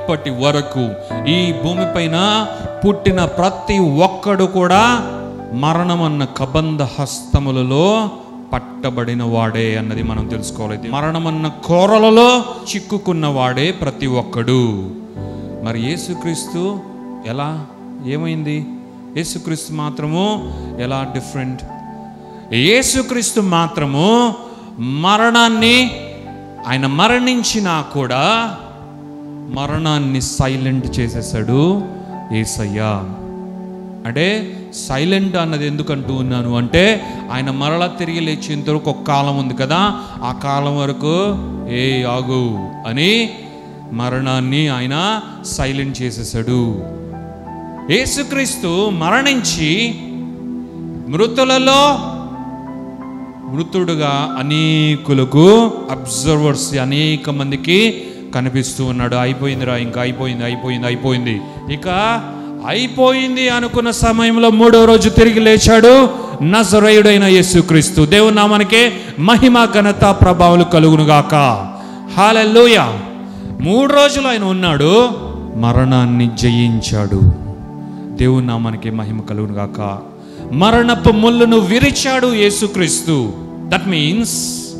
ఇప్పటి వరకు ఈ భూమిపైన పుట్టిన ప్రతి ఒక్కడు కూడా మరణమన్న కబంధ హస్తములలో పట్టబడిన వాడే అన్నది మనం తెలుసుకోవాలి మరణమన్న కోరలలో చిక్కుకున్న వాడే ప్రతి ఒక్కడు మరి యేసుక్రీస్తు ఎలా ఏమైంది యేసుక్రీస్తు మాత్రము ఎలా డిఫరెంట్ యేసుక్రీస్తు మాత్రము మరణాన్ని ఆయన మరణించినా కూడా మరణాన్ని సైలెంట్ చేసేసాడు ఏసయ్య అంటే సైలెంట్ అన్నది ఎందుకు అంటూ ఉన్నాను అంటే ఆయన మరలా తిరిగి లేచేంత వరకు ఒక కాలం ఉంది కదా ఆ కాలం వరకు ఏ ఆగు అని మరణాన్ని ఆయన సైలెంట్ చేసేసాడు యేసుక్రీస్తు మరణించి మృతులలో మృతుడుగా అనేకులకు అబ్జర్వర్స్ అనేక మందికి కనిపిస్తూ ఉన్నాడు అయిపోయిందిరా ఇంకా అయిపోయింది అయిపోయింది అయిపోయింది ఇక అయిపోయింది అనుకున్న సమయంలో మూడో రోజు తిరిగి లేచాడు నజరేయుడైన యేసుక్రీస్తు దేవుని నామానికే మహిమ ఘనత ప్రభావాలు కలుగునుగాక హాలెల్లోయ మూడు రోజులు ఆయన ఉన్నాడు మరణాన్ని జయించాడు దేవుని నామానికి మహిమ కలుగును గాక మరణపు ముళ్ళును విరిచాడు యేసుక్రీస్తు that means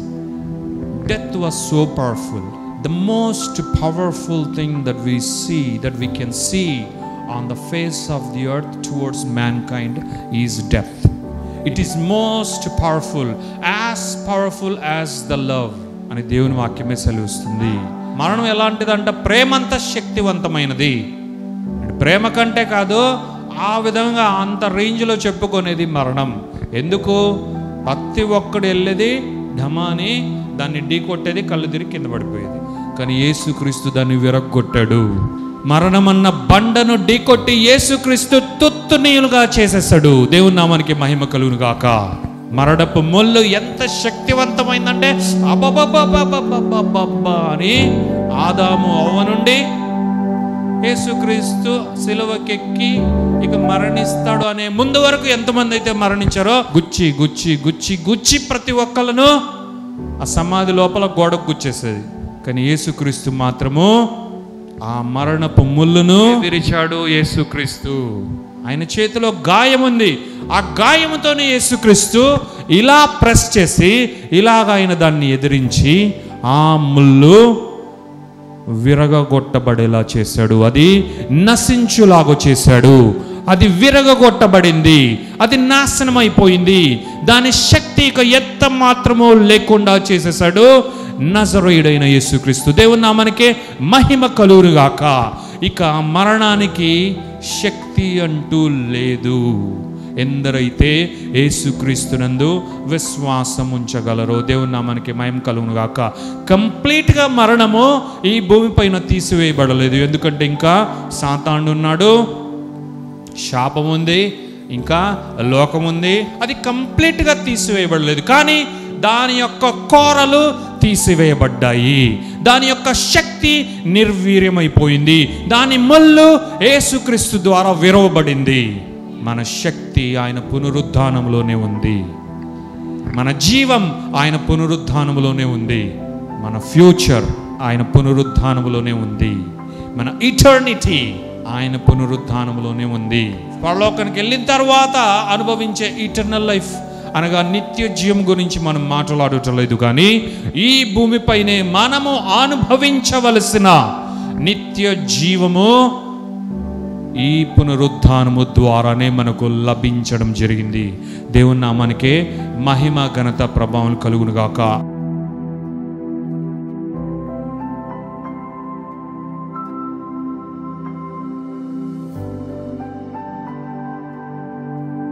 death was so powerful the most powerful thing that we see that we can see on the face of the earth towards mankind is death it is most powerful as powerful as the love అని దేవుని వాక్యమే సెలవుస్తుంది మరణం ఎలాంటిదంట ప్రేమంత శక్తివంతమైనది అంటే ప్రేమ కంటే కాదు ఆ విధంగా అంత రేంజ్లో చెప్పుకునేది మరణం ఎందుకు ప్రతి ఒక్కడు వెళ్ళేది ఢమాని దాన్ని ఢీ కొట్టేది కళ్ళు తిరిగి కింద పడిపోయేది కానీ యేసుక్రీస్తు దాన్ని విరగొట్టాడు మరణమన్న బండను ఢీకొట్టి యేసుక్రీస్తు తుత్తునీయులుగా చేసేసాడు దేవుని నామానికి మహిమ కలుగును గాక మరణపు మొల్లు ఎంత శక్తివంతమైందంటే అబ్బబ్బబ్బబ్బబ్బబ్బబ్బబ్బా అని ఆదాము అవ్వ నుండి యేసుక్రీస్తు సిలువకెక్కి ఇక మరణిస్తాడు అనే ముందు వరకు ఎంతమంది అయితే మరణించారో గుచ్చి గుచ్చి గుచ్చి గుచ్చి ప్రతి ఒక్కళ్ళను ఆ సమాధి లోపల గోడకు గుచ్చేసేది కానీ యేసుక్రీస్తు మాత్రము ఆ మరణపు ముళ్ళును విరిచాడు యేసుక్రీస్తు ఆయన చేతిలో గాయం ఉంది ఆ గాయముతోనే యేసుక్రీస్తు ఇలా ప్రెస్ చేసి ఇలాగ ఆయన దాన్ని ఎదిరించి ఆ ముళ్ళు విరగగొట్టబడేలా చేశాడు అది నశించులాగా చేశాడు అది విరగగొట్టబడింది అది నాశనం అయిపోయింది దాని శక్తి ఇక ఎత్త మాత్రము లేకుండా చేసేసాడు నజరేయుడైన యేసుక్రీస్తు దేవుని నామానికే మహిమ కలుగురుగాక ఇక మరణానికి శక్తి అంటూ లేదు ఎందరైతే యేసుక్రీస్తునందు విశ్వాసం ఉంచగలరో దేవుని నామానికి మయం కలుగును గాక కంప్లీట్గా మరణము ఈ భూమిపైన తీసివేయబడలేదు ఎందుకంటే ఇంకా సాతాండు ఉన్నాడు శాపం ఉంది ఇంకా లోకం ఉంది అది కంప్లీట్గా తీసివేయబడలేదు కానీ దాని యొక్క కోరలు తీసివేయబడ్డాయి దాని యొక్క శక్తి నిర్వీర్యమైపోయింది దాని ముళ్ళు యేసుక్రీస్తు ద్వారా విరవబడింది మన శక్తి ఆయన పునరుద్ధానంలోనే ఉంది మన జీవం ఆయన పునరుద్ధానములోనే ఉంది మన ఫ్యూచర్ ఆయన పునరుద్ధానములోనే ఉంది మన ఇటర్నిటీ ఆయన పునరుద్ధానములోనే ఉంది పరలోకానికి వెళ్ళిన తర్వాత అనుభవించే ఇటర్నల్ లైఫ్ అనగా నిత్య జీవం గురించి మనం మాట్లాడటలేదు కానీ ఈ భూమిపైనే మనము అనుభవించవలసిన నిత్య జీవము ఈ పునరుద్ధానము ద్వారానే మనకు లభించడం జరిగింది దేవుని నామానికే మహిమ ఘనత ప్రభావం కలుగునుగాక